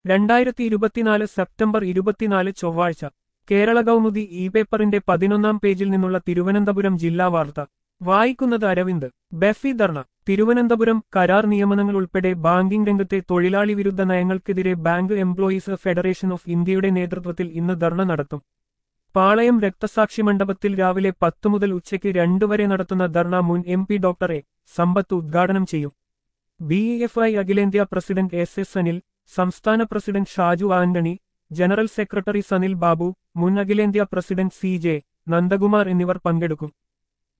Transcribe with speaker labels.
Speaker 1: രണ്ടായിരത്തി ഇരുപത്തിനാല് സെപ്റ്റംബർ ഇരുപത്തിനാല് ചൊവ്വാഴ്ച കേരള കൗമുദി ഇ പേപ്പറിന്റെ പതിനൊന്നാം പേജിൽ നിന്നുള്ള തിരുവനന്തപുരം ജില്ലാ വാർത്ത വായിക്കുന്നത് അരവിന്ദ് ബെഫി ധർണ തിരുവനന്തപുരം കരാർ നിയമനങ്ങൾ ഉൾപ്പെടെ ബാങ്കിംഗ് രംഗത്തെ തൊഴിലാളി വിരുദ്ധ നയങ്ങൾക്കെതിരെ ബാങ്ക് എംപ്ലോയീസ് ഫെഡറേഷൻ ഓഫ് ഇന്ത്യയുടെ നേതൃത്വത്തിൽ ഇന്ന് ധർണ നടത്തും പാളയം രക്തസാക്ഷി മണ്ഡപത്തിൽ രാവിലെ പത്ത് മുതൽ ഉച്ചയ്ക്ക് രണ്ടു വരെ നടത്തുന്ന ധർണ മുൻ M P doctor A Sampath ഉദ്ഘാടനം ചെയ്യും ബി എഫ് ഐ അഖിലേന്ത്യാ പ്രസിഡന്റ് എസ് എസ് അനിൽ സംസ്ഥാന president Shaju Antony general secretary Sanil Babu മുൻ അഖിലേന്ത്യാ പ്രസിഡന്റ് സി ജെ നന്ദകുമാർ എന്നിവർ പങ്കെടുക്കും